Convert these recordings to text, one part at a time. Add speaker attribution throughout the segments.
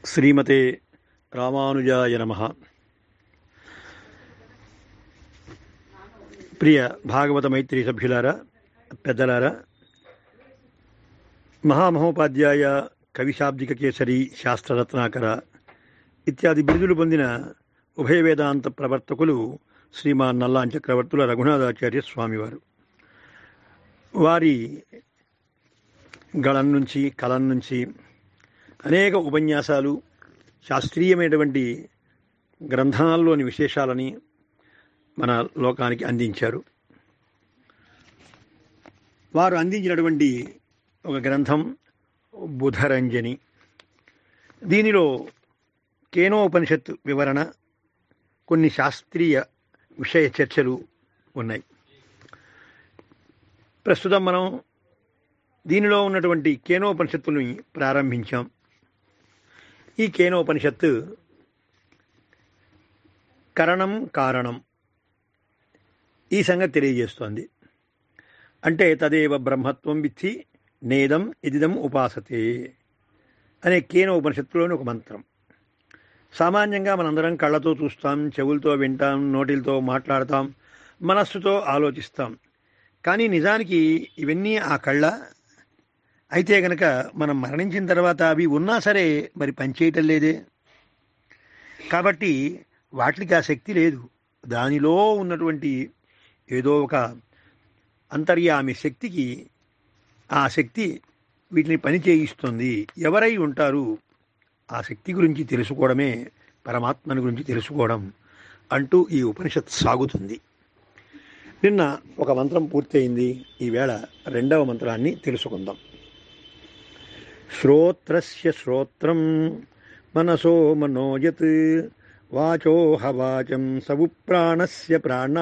Speaker 1: శ్రీమతే రామానుజాయ నమ ప్రియ భాగవత మైత్రి సభ్యులారా పెద్దలారా మహామహోపాధ్యాయ కవిశాబ్దిక కేసరి శాస్త్రరత్నాకర ఇత్యాది బిరుదులు పొందిన ఉభయ వేదాంత ప్రవర్తకులు శ్రీమాన్ నల్లాం చక్రవర్తుల రఘునాథాచార్య స్వామివారు వారి గళం నుంచి కలం నుంచి అనేక ఉపన్యాసాలు శాస్త్రీయమైనటువంటి గ్రంథాల్లోని విశేషాలని మన లోకానికి అందించారు వారు అందించినటువంటి ఒక గ్రంథం బుధరంజని దీనిలో కేనోపనిషత్ వివరణ కొన్ని శాస్త్రీయ విషయ చర్చలు ఉన్నాయి ప్రస్తుతం మనం దీనిలో ఉన్నటువంటి కేనోపనిషత్తుని ప్రారంభించాం ఈ కేనోపనిషత్తు కరణం కారణం ఈ సంగతి తెలియజేస్తోంది అంటే తదేవ బ్రహ్మత్వం విత్తి నేదం ఇదిదం ఉపాసతే అనే కేనోపనిషత్తులోని ఒక మంత్రం సామాన్యంగా మనందరం కళ్ళతో చూస్తాం చెవులతో వింటాం నోటిలతో మాట్లాడతాం మనస్సుతో ఆలోచిస్తాం కానీ నిజానికి ఇవన్నీ ఆ కళ్ళ అయితే గనక మనం మరణించిన తర్వాత అవి ఉన్నా సరే మరి పనిచేయటం లేదే కాబట్టి వాటికి ఆ శక్తి లేదు దానిలో ఉన్నటువంటి ఏదో ఒక అంతర్యామి శక్తికి ఆ శక్తి వీటిని పని చేయిస్తుంది ఎవరై ఉంటారు ఆ శక్తి గురించి తెలుసుకోవడమే పరమాత్మని గురించి తెలుసుకోవడం అంటూ ఈ ఉపనిషత్ సాగుతుంది నిన్న ఒక మంత్రం పూర్తయింది ఈవేళ రెండవ మంత్రాన్ని తెలుసుకుందాం శ్రోత్రస్య శ్రోత్రం మనసో మనోయత్ వాచో హవాచం సవు ప్రాణస్య ప్రాణ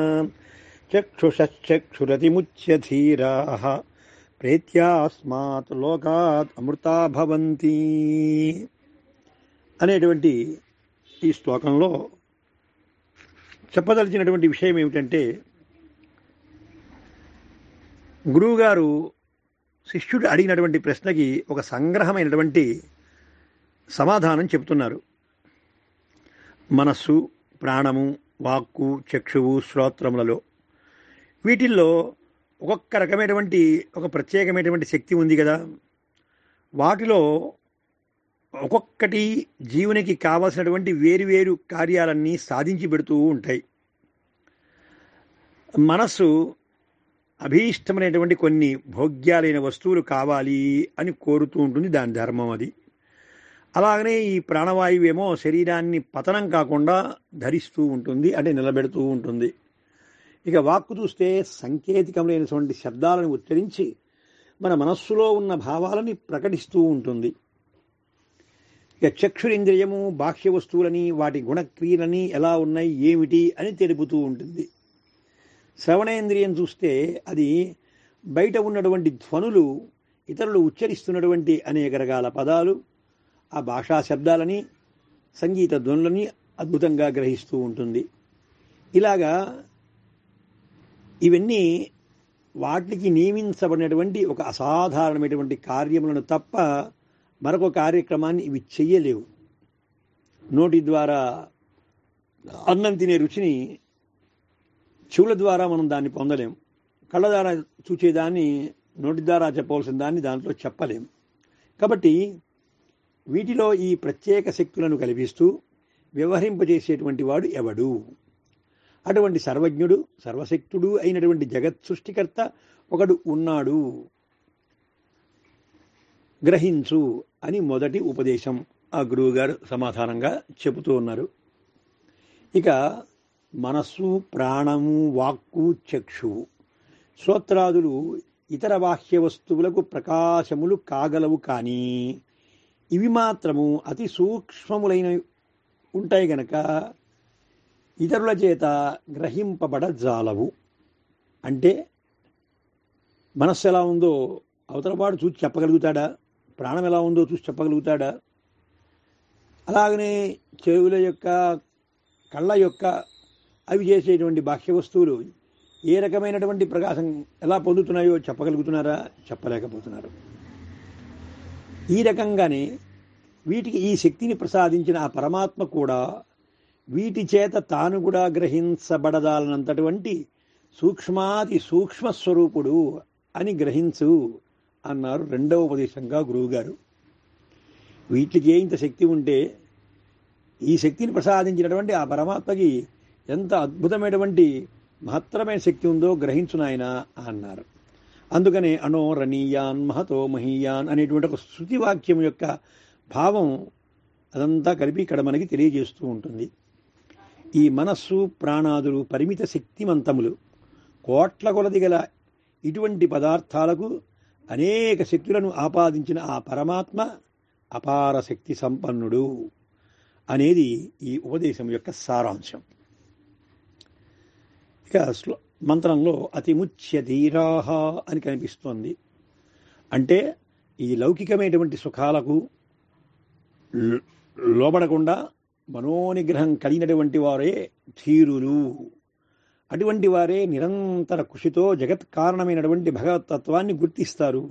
Speaker 1: చక్షుషక్షురతిముచ్య ధీరా ప్రేత్యాస్మాత్ లోకాత్ అమృతా భవంతి అనేటువంటి ఈ శ్లోకంలో చెప్పదలిచినటువంటి విషయం ఏమిటంటే గురువుగారు శిష్యుడు అడిగినటువంటి ప్రశ్నకి ఒక సంగ్రహమైనటువంటి సమాధానం చెప్తున్నారు మనస్సు ప్రాణము వాక్కు చక్షువు శ్రోత్రములలో వీటిల్లో ఒక్కొక్క రకమైనటువంటి ఒక ప్రత్యేకమైనటువంటి శక్తి ఉంది కదా వాటిలో ఒక్కొక్కటి జీవునికి కావలసినటువంటి వేరువేరు కార్యాలన్నీ సాధించి పెడుతూ ఉంటాయి మనస్సు అభీష్టమైనటువంటి కొన్ని భోగ్యాలైన వస్తువులు కావాలి అని కోరుతూ ఉంటుంది దాని ధర్మం అది అలాగనే ఈ ప్రాణవాయువు ఏమో శరీరాన్ని పతనం కాకుండా ధరిస్తూ ఉంటుంది అంటే నిలబెడుతూ ఉంటుంది ఇక వాక్కు చూస్తే సంకేతికములైనటువంటి శబ్దాలను ఉచ్చరించి మన మనస్సులో ఉన్న భావాలని ప్రకటిస్తూ ఉంటుంది ఇక చక్షురింద్రియము బాహ్య వస్తువులని వాటి గుణక్రియలని ఎలా ఉన్నాయి ఏమిటి అని తెలుపుతూ ఉంటుంది శ్రవణేంద్రియం చూస్తే అది బయట ఉన్నటువంటి ధ్వనులు ఇతరులు ఉచ్చరిస్తున్నటువంటి అనేక రకాల పదాలు ఆ భాషా శబ్దాలని సంగీత ధ్వనులని అద్భుతంగా గ్రహిస్తూ ఉంటుంది ఇలాగా ఇవన్నీ వాటికి నియమించబడినటువంటి ఒక అసాధారణమైనటువంటి కార్యములను తప్ప మరొక కార్యక్రమాన్ని ఇవి చెయ్యలేవు నోటి ద్వారా అన్నం తినే రుచిని చెవుల ద్వారా మనం దాన్ని పొందలేం కళ్ళ ద్వారా చూచేదాన్ని నోటి ద్వారా చెప్పవలసిన దాన్ని దాంట్లో చెప్పలేం కాబట్టి వీటిలో ఈ ప్రత్యేక శక్తులను కల్పిస్తూ వ్యవహరింపజేసేటువంటి వాడు ఎవడు అటువంటి సర్వజ్ఞుడు సర్వశక్తుడు అయినటువంటి జగత్ సృష్టికర్త ఒకడు ఉన్నాడు గ్రహించు అని మొదటి ఉపదేశం ఆ గురువుగారు సమాధానంగా చెబుతూ ఉన్నారు ఇక మనస్సు ప్రాణము వాక్కు చక్షువు శ్రోత్రాదులు ఇతర బాహ్య వస్తువులకు ప్రకాశములు కాగలవు కానీ ఇవి మాత్రము అతి సూక్ష్మములైన ఉంటాయి గనక ఇతరుల చేత గ్రహింపబడజాలవు అంటే మనస్సు ఎలా ఉందో అవతలపాటు చూసి చెప్పగలుగుతాడా ప్రాణం ఎలా ఉందో చూసి చెప్పగలుగుతాడా అలాగనే చెవుల యొక్క కళ్ళ యొక్క అవి చేసేటువంటి బాహ్య వస్తువులు ఏ రకమైనటువంటి ప్రకాశం ఎలా పొందుతున్నాయో చెప్పగలుగుతున్నారా చెప్పలేకపోతున్నారు ఈ రకంగానే వీటికి ఈ శక్తిని ప్రసాదించిన ఆ పరమాత్మ కూడా వీటి చేత తాను కూడా గ్రహించబడదాలనంతటువంటి సూక్ష్మాతి సూక్ష్మ స్వరూపుడు అని గ్రహించు అన్నారు రెండవ ఉపదేశంగా గురువుగారు వీటికి ఇంత శక్తి ఉంటే ఈ శక్తిని ప్రసాదించినటువంటి ఆ పరమాత్మకి ఎంత అద్భుతమైనటువంటి మహత్తరమైన శక్తి ఉందో గ్రహించు నాయన అన్నారు అందుకనే అనోరణీయాన్ మహతో మహీయాన్ అనేటువంటి ఒక శృతి వాక్యం యొక్క భావం అదంతా కలిపి ఇక్కడ మనకి తెలియజేస్తూ ఉంటుంది ఈ మనస్సు ప్రాణాదులు పరిమిత శక్తిమంతములు కోట్ల కొలది గల ఇటువంటి పదార్థాలకు అనేక శక్తులను ఆపాదించిన ఆ పరమాత్మ అపార శక్తి సంపన్నుడు అనేది ఈ ఉపదేశం యొక్క సారాంశం ఇక శ్లో మంత్రంలో అతిముచ్య ధీరాహ అని కనిపిస్తోంది అంటే ఈ లౌకికమైనటువంటి సుఖాలకు లో- లోబడకుండా మనోనిగ్రహం కలిగినటువంటి వారే ధీరులు అటువంటి వారే నిరంతర కృషితో జగత్ కారణమైనటువంటి భగవతత్వాన్ని గుర్తిస్తారు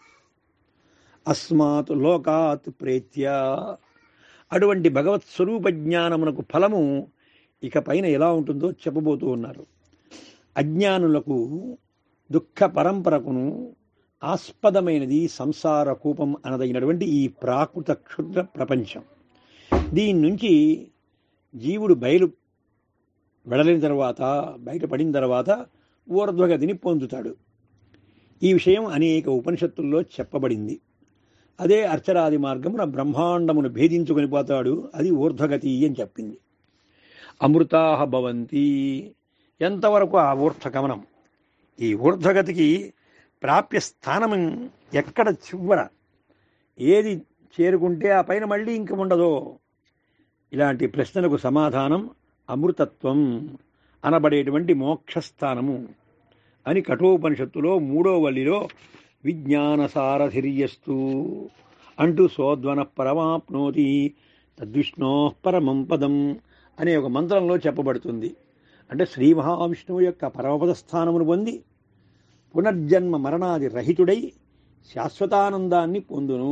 Speaker 1: అస్మాత్ లోకాత్ ప్రేత్య అటువంటి భగవత్ స్వరూప జ్ఞానమునకు ఫలము ఇక పైన ఎలా ఉంటుందో చెప్పబోతూ ఉన్నారు అజ్ఞానులకు దుఃఖ పరంపరకును ఆస్పదమైనది సంసార కూపం అనదగినటువంటి ఈ ప్రాకృత క్షుద్ర ప్రపంచం దీని నుంచి జీవుడు బయలు వెడలిన తర్వాత బయటపడిన తర్వాత ఊర్ధ్వగతిని పొందుతాడు ఈ విషయం అనేక ఉపనిషత్తుల్లో చెప్పబడింది అదే అర్చరాది మార్గమున బ్రహ్మాండమును భేదించుకొని పోతాడు అది ఊర్ధ్వగతి అని చెప్పింది అమృతాహ భవంతి ఎంతవరకు ఆ ఊర్ధ్వగమనం ఈ ఊర్ధ్వగతికి ప్రాప్య స్థానం ఎక్కడ చివర ఏది చేరుకుంటే ఆ పైన మళ్ళీ ఇంక ఉండదో ఇలాంటి ప్రశ్నలకు సమాధానం అమృతత్వం అనబడేటువంటి మోక్షస్థానము అని కఠోపనిషత్తులో మూడో వల్లిలో విజ్ఞాన సారథిర్యస్తు అంటూ సోద్వన పరమాప్నోతి తద్విష్ణో పరమం పదం అనే ఒక మంత్రంలో చెప్పబడుతుంది అంటే శ్రీ మహావిష్ణువు యొక్క పరమపద స్థానమును పొంది పునర్జన్మ మరణాది రహితుడై శాశ్వతానందాన్ని పొందును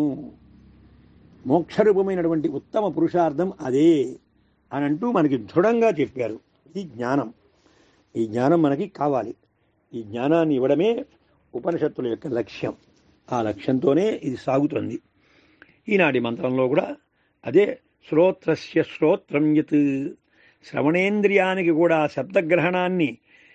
Speaker 1: మోక్షరూపమైనటువంటి ఉత్తమ పురుషార్థం అదే అని అంటూ మనకి దృఢంగా చెప్పారు ఇది జ్ఞానం ఈ జ్ఞానం మనకి కావాలి ఈ జ్ఞానాన్ని ఇవ్వడమే ఉపనిషత్తుల యొక్క లక్ష్యం ఆ లక్ష్యంతోనే ఇది సాగుతుంది ఈనాటి మంత్రంలో కూడా అదే శ్రోత్రస్య శ్రోత్రం యత్ శ్రవణేంద్రియానికి కూడా శబ్దగ్రహణాన్ని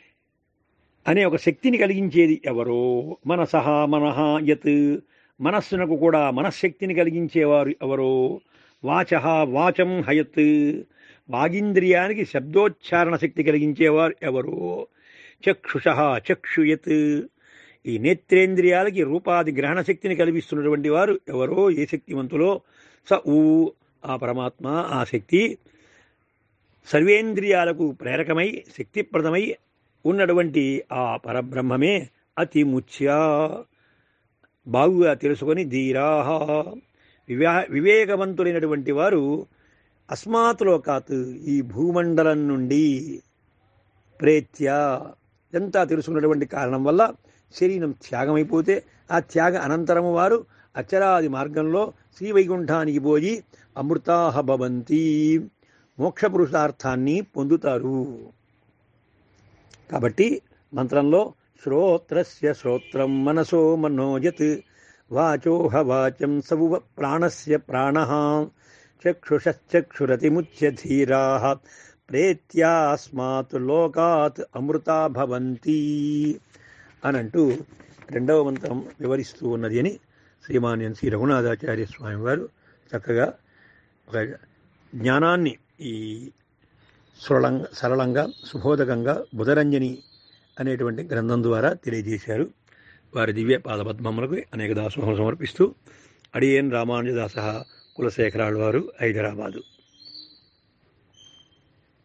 Speaker 1: అనే ఒక శక్తిని కలిగించేది ఎవరో మనసహ మనహ యత్ మనస్సునకు కూడా మనశ్శక్తిని కలిగించేవారు ఎవరో వాచ వాచం హయత్ వాగింద్రియానికి శబ్దోచ్చారణ శక్తి కలిగించేవారు ఎవరో చక్షుష చక్షుయత్ ఈ నేత్రేంద్రియాలకి రూపాది గ్రహణ శక్తిని కల్పిస్తున్నటువంటి వారు ఎవరో ఏ శక్తివంతులో స ఊ ఆ పరమాత్మ ఆ శక్తి సర్వేంద్రియాలకు ప్రేరకమై శక్తిప్రదమై ఉన్నటువంటి ఆ పరబ్రహ్మమే అతి ముత్య బాగుగా తెలుసుకొని ధీరాహ వివా వివేకవంతులైనటువంటి వారు అస్మాత్లోకాత్ ఈ భూమండలం నుండి ప్రేత్య ఎంత తెలుసుకున్నటువంటి కారణం వల్ల శరీరం త్యాగమైపోతే ఆ త్యాగ అనంతరము వారు అచరాది మార్గంలో శ్రీవైకుంఠానికి పోయి అమృతాహ భవంతి మోక్ష పురుషార్థాన్ని పొందుతారు కాబట్టి మంత్రంలో శ్రోత్రస్య శ్రోత్రం మనసో మనోజత్ వాచోహ వాచం సవువ ప్రాణస్య ప్రాణ చక్షుషశ్చక్షురతిముచ్య ధీరా ప్రేత్యాస్మాత్ లోకాత్ అమృతా భవంతి అనంటూ రెండవ మంత్రం వివరిస్తూ ఉన్నది అని శ్రీమాన్యం శ్రీ రఘునాథాచార్య స్వామి వారు చక్కగా ఒక జ్ఞానాన్ని ఈ సరళంగా సరళంగా సుబోధకంగా బుధరంజని అనేటువంటి గ్రంథం ద్వారా తెలియజేశారు వారి దివ్య పాదపద్మములకు అనేక దాసోహం సమర్పిస్తూ అడియన్ రామానుజదాస కులశేఖరాలు వారు హైదరాబాదు